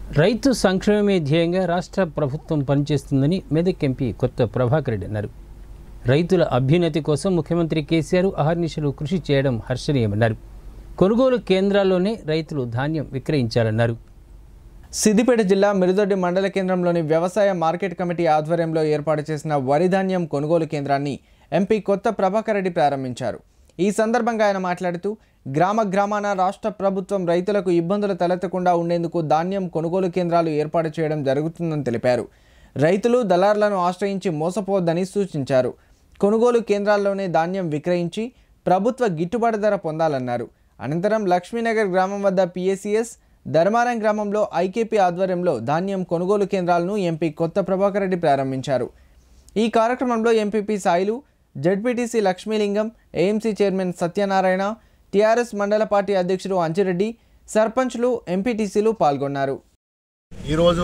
రైతు సంక్షేమమే ధ్యేయంగా రాష్ట్ర ప్రభుత్వం పనిచేస్తుందని మెదక్ ఎంపీ కొత్త ప్రభాకర్ రెడ్డి అన్నారు రైతుల అభ్యున్నతి కోసం ముఖ్యమంత్రి కేసీఆర్ అహర్నిశలు కృషి చేయడం హర్షణీయమన్నారు కొనుగోలు కేంద్రాల్లోనే రైతులు ధాన్యం విక్రయించాలన్నారు సిద్దిపేట జిల్లా మిరుదొడ్డి మండల కేంద్రంలోని వ్యవసాయ మార్కెట్ కమిటీ ఆధ్వర్యంలో ఏర్పాటు చేసిన వరి ధాన్యం కొనుగోలు కేంద్రాన్ని ఎంపీ కొత్త ప్రభాకర్ రెడ్డి ప్రారంభించారు ఈ సందర్భంగా ఆయన మాట్లాడుతూ గ్రామ గ్రామాన రాష్ట్ర ప్రభుత్వం రైతులకు ఇబ్బందులు తలెత్తకుండా ఉండేందుకు ధాన్యం కొనుగోలు కేంద్రాలు ఏర్పాటు చేయడం జరుగుతుందని తెలిపారు రైతులు దళారులను ఆశ్రయించి మోసపోవద్దని సూచించారు కొనుగోలు కేంద్రాల్లోనే ధాన్యం విక్రయించి ప్రభుత్వ గిట్టుబాటు ధర పొందాలన్నారు అనంతరం లక్ష్మీనగర్ గ్రామం వద్ద పిఎసిఎస్ ధర్మారం గ్రామంలో ఐకేపీ ఆధ్వర్యంలో ధాన్యం కొనుగోలు కేంద్రాలను ఎంపీ కొత్త ప్రభాకర్ రెడ్డి ప్రారంభించారు ఈ కార్యక్రమంలో MPP Sailu ZPTC Lakshmilingam AMC chairman Satyanarayana TRS మండల పార్టీ అధ్యక్షుడు అంజిరెడ్డి సర్పంచ్లు ఎంపీటీసీలు పాల్గొన్నారు ఈరోజు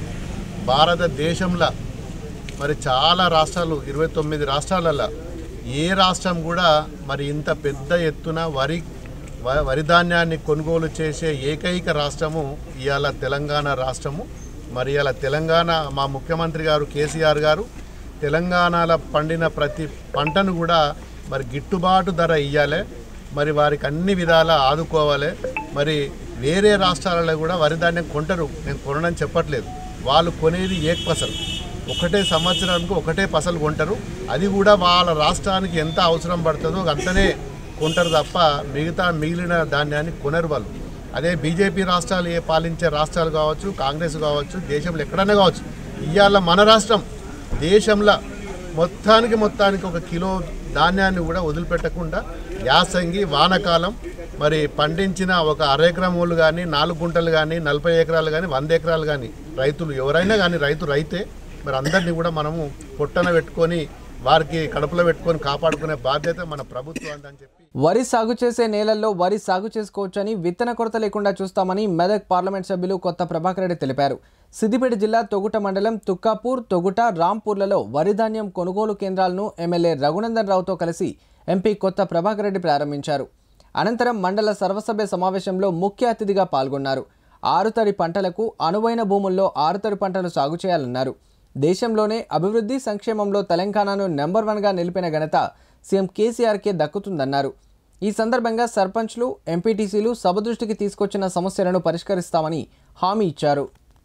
భారతదేశంలో మరి చాలా రాష్ట్రాలు ఇరవై తొమ్మిది రాష్ట్రాలలో ఏ రాష్ట్రం కూడా మరి ఇంత పెద్ద ఎత్తున వరి వ- వరి ధాన్యాన్ని కొనుగోలు చేసే ఏకైక రాష్ట్రము ఇవాళ తెలంగాణ రాష్ట్రము మరి ఇవాళ తెలంగాణ మా ముఖ్యమంత్రి గారు కేసీఆర్ గారు తెలంగాణలో పండిన ప్రతి పంటను కూడా మరి గిట్టుబాటు ధర ఇవ్వాలి మరి వారికి అన్ని విధాలా ఆదుకోవాలి మరి వేరే రాష్ట్రాలలో కూడా వరి ధాన్యం కొంటారు నేను కొనని చెప్పట్లేదు వాళ్ళు కొనేది ఏక్ పసలు ఒకటే సంవత్సరానికి ఒకటే పసలు కొంటారు అది కూడా వాళ్ళ రాష్ట్రానికి ఎంత అవసరం పడుతుందో అంతనే కొంటారు తప్ప మిగతా మిగిలిన ధాన్యాన్ని కొనరు వాళ్ళు అదే బీజేపీ రాష్ట్రాలు ఏ పాలించే రాష్ట్రాలు కావచ్చు కాంగ్రెస్ కావచ్చు దేశంలో ఎక్కడైనా కావచ్చు ఇవాళ మన రాష్ట్రం దేశంలో మొత్తానికి మొత్తానికి ఒక కిలో ధాన్యాన్ని కూడా వదిలిపెట్టకుండా యాసంగి వానకాలం మరి పండించిన ఒక అర ఎకరం వాళ్ళు కానీ నాలుగు గుంటలు కానీ నలభై ఎకరాలు కానీ వంద ఎకరాలు కానీ రైతులు ఎవరైనా కానీ రైతు రైతే మరి అందరినీ కూడా మనము పొట్టన పెట్టుకొని వారికి కడుపులో పెట్టుకొని కాపాడుకునే బాధ్యత మన ప్రభుత్వం అని చెప్పి వరి సాగు చేసే నేలల్లో వరి సాగు చేసుకోవచ్చని విత్తన కొరత లేకుండా చూస్తామని మెదక్ పార్లమెంట్ సభ్యులు కొత్త ప్రభాకర్ రెడ్డి తెలిపారు సిద్దిపేట జిల్లా తొగుట మండలం తుక్కాపూర్ తొగుట రాంపూర్లలో వరి ధాన్యం కొనుగోలు కేంద్రాలను ఎమ్మెల్యే రఘునందన్ రావుతో కలిసి ఎంపీ కొత్త ప్రభాకర్ రెడ్డి ప్రారంభించారు అనంతరం మండల సర్వసభ్య సమావేశంలో ముఖ్య అతిథిగా పాల్గొన్నారు ఆరుతడి పంటలకు అనువైన భూముల్లో ఆరుతడి పంటలు సాగు చేయాలన్నారు దేశంలోనే అభివృద్ధి సంక్షేమంలో తెలంగాణను నెంబర్ వన్గా నిలిపిన ఘనత సీఎం కేసీఆర్కే దక్కుతుందన్నారు ఈ సందర్భంగా సర్పంచ్లు ఎంపీటీసీలు సభ దృష్టికి తీసుకొచ్చిన సమస్యలను పరిష్కరిస్తామని హామీ ఇచ్చారు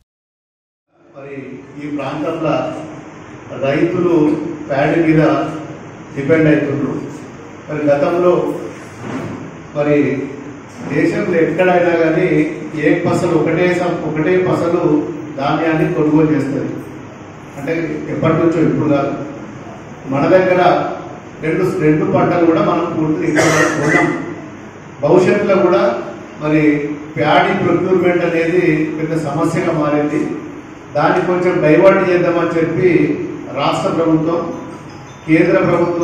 మరి ఈ ప్రాంతంలో రైతులు ప్యాడీ మీద డిపెండ్ అవుతుండ్రు మరి గతంలో మరి దేశంలో ఎక్కడైనా కానీ ఏ పసలు ఒకటే సం- ఒకటే పసలు ధాన్యాన్ని కొనుగోలు చేస్తుంది అంటే ఎప్పటి నుంచో ఇప్పుడు కాదు మన దగ్గర రెండు రెండు పంటలు కూడా మనం పూర్తి ఇక్కడ కొన్నాం భవిష్యత్తులో కూడా మరి ప్యాడీ ప్రొక్యూర్మెంట్ అనేది పెద్ద సమస్యగా మారింది దాన్ని కొంచెం డైవర్ట్ చేద్దామని చెప్పి రాష్ట్ర ప్రభుత్వం కేంద్ర ప్రభుత్వ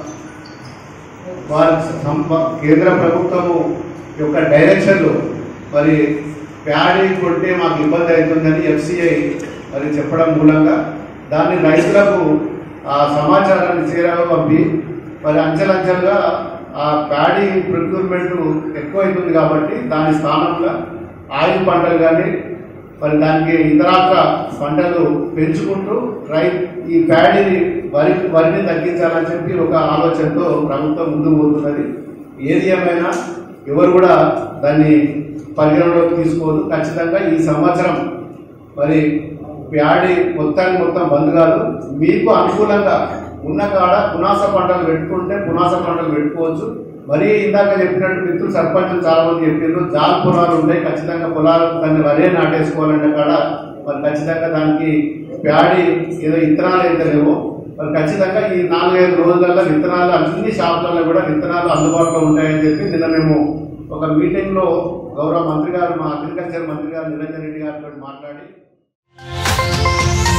వారి సంప- కేంద్ర ప్రభుత్వము యొక్క డైరెక్షన్లో మరి ప్యాడీ కొంటే మాకు ఇబ్బంది అవుతుందని ఎఫ్సిఐ మరి చెప్పడం మూలంగా దాన్ని రైతులకు ఆ సమాచారాన్ని చేరాగా పంపి మరి అంచెలంచెలుగా ఆ ప్యాడీ ప్రొక్యూర్మెంట్ ఎక్కువ అవుతుంది కాబట్టి దాని స్థానంలో ఆయిల్ పంటలు కానీ మరి దానికి ఇతరాత్ర పంటలు పెంచుకుంటూ రై ఈ ప్యాడీని వరి వరిని తగ్గించాలని చెప్పి ఒక ఆలోచనతో ప్రభుత్వం ముందుకు పోతున్నది ఏది ఏమైనా ఎవరు కూడా దాన్ని పరిగణలోకి తీసుకోదు ఖచ్చితంగా ఈ సంవత్సరం మరి ప్యాడీ మొత్తానికి మొత్తం బంద్ కాదు మీకు అనుకూలంగా ఉన్న కాడ పునాస పంటలు పెట్టుకుంటే పునాస పంటలు పెట్టుకోవచ్చు మరి ఇందాక చెప్పినట్టు మిత్రులు సర్పంచులు చాలా మంది చెప్పారు జాల్ పొలాలు ఉన్నాయి ఖచ్చితంగా పొలాలు దాన్ని వరే నాటేసుకోవాలంటే కాడ మరి ఖచ్చితంగా దానికి ప్యాడీ ఏదో ఇత్తనాలు అయితే లేవో మరి ఖచ్చితంగా ఈ నాలుగైదు రోజులలో విత్తనాలు అన్ని షాపులలో కూడా విత్తనాలు అందుబాటులో ఉంటాయని చెప్పి నిన్న మేము ఒక మీటింగ్ లో గౌరవ మంత్రి గారు మా అగ్రికల్చర్ మంత్రి గారు నిరంజన్ రెడ్డి గారితో మాట్లాడి